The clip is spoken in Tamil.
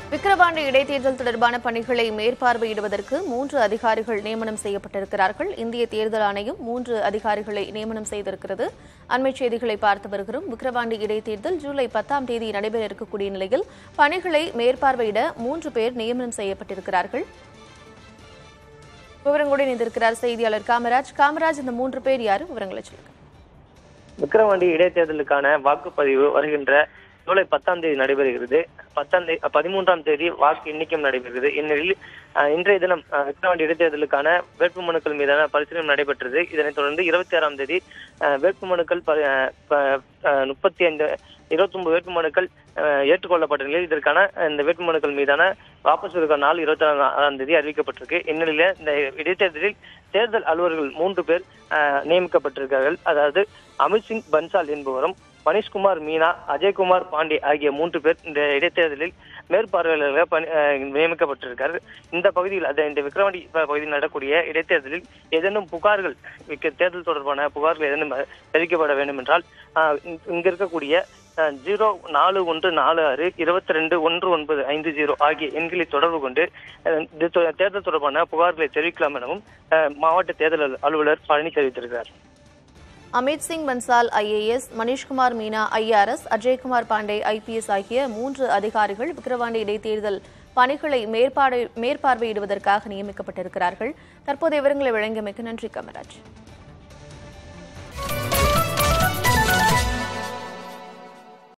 விக்கிரவாண்டி இடைத்தேர்தல் தொடர்பான பணிகளை மேற்பார்வையிடுவதற்கு மூன்று அதிகாரிகள் நியமனம் செய்யப்பட்டிருக்கிறார்கள் இந்திய தேர்தல் ஆணையம் மூன்று அதிகாரிகளை நியமனம் செய்திருக்கிறது அண்மைச் செய்திகளை பார்த்து வருகிறோம் விக்கிரவாண்டி இடைத்தேர்தல் ஜூலை பத்தாம் தேதி நடைபெற இருக்கக்கூடிய நிலையில் பணிகளை மேற்பார்வையிட மூன்று பேர் நியமனம் செய்யப்பட்டிருக்கிறார்கள் விவரங்களுடன் இணைந்திருக்கிறார் செய்தியாளர் காமராஜ் காமராஜ் இந்த மூன்று பேர் யாரு விவரங்களை சொல்லுங்க விக்கிரவாண்டி இடைத்தேர்தலுக்கான வாக்குப்பதிவு வருகின்ற ஜூலை பத்தாம் தேதி நடைபெறுகிறது பத்தாம் தேதி பதிமூன்றாம் தேதி வாக்கு எண்ணிக்கையும் நடைபெறுகிறது இந்நிலையில் அஹ், இன்றைய தினம் அஹ், விக்கிரவாண்டி இடைத்தேர்தலுக்கான வேட்புமனுக்கள் மீதான பரிசீலனை நடைபெற்றது இதனைத் தொடர்ந்து இருபத்தி ஆறாம் தேதி அஹ், வேட்புமனுக்கள் ப- அஹ், ப- அஹ், முப்பத்தி ஐந்து இருபத்தி ஒன்பது வேட்புமனுக்கள் அஹ், ஏற்றுக்கொள்ளப்பட்ட நிலையில் இதற்கான இந்த வேட்புமனுக்கள் மீதான வாபஸ் பெறுகிற நாள் இருபத்தி ஆறாம் தேதி அறிவிக்கப்பட்டிருக்கு இந்நிலையில இந்த இடைத்தேர்தலில் தேர்தல் அலுவலர்கள் மூன்று பேர் அஹ், நியமிக்கப்பட்டிருக்கிறார்கள் அதாவது அமித்சிங் பன்சால் என்பவரும் மணிஷ்குமார் மீனா அஜய்குமார் பாண்டே ஆகிய மூன்று பேர் இந்த இடைத்தேர்தலில் மேற்பார்வையாளர்களாக பணி- அஹ், நியமிக்கப்பட்டிருக்கார் இந்த பகுதியில் அது இந்த விக்கிரவாண்டி ப- பகுதியில் நடக்கூடிய இடைத்தேர்தலில் ஏதேனும் புகார்கள் விக்க- தேர்தல் தொடர்பான புகார்கள் ஏதேனும் அஹ், தெரிவிக்கப்பட வேண்டும் என்றால் அஹ், இங்க- இங்க இருக்கக்கூடிய ஜீரோ நாலு ஒன்று நாலு ஆறு இருபத்தி ரெண்டு ஒன்று ஒன்பது ஐந்து ஜீரோ ஆகிய எண்களை தொடர்பு கொண்டு அஹ், இது தொ- தேர்தல் தொடர்பான புகார்களை தெரிவிக்கலாம் எனவும் அஹ், மாவட்ட தேர்தல் அலு- அலுவலர் பழனி தெரிவித்திருக்கிறார் Amit Singh Bansal IAS Manish Kumar Meena IRS Ajay Kumar Pandey IPS ஆகிய மூன்று அதிகாரிகள் விக்கிரவாண்டி இடைத்தேர்தல் பணிகளை மேற்பார்வை மேற்பார்வையிடுவதற்காக நியமிக்கப்பட்டிருக்கிறார்கள் தற்போதைய விவரங்களை வழங்கியமைக்கு நன்றி கமராஜ்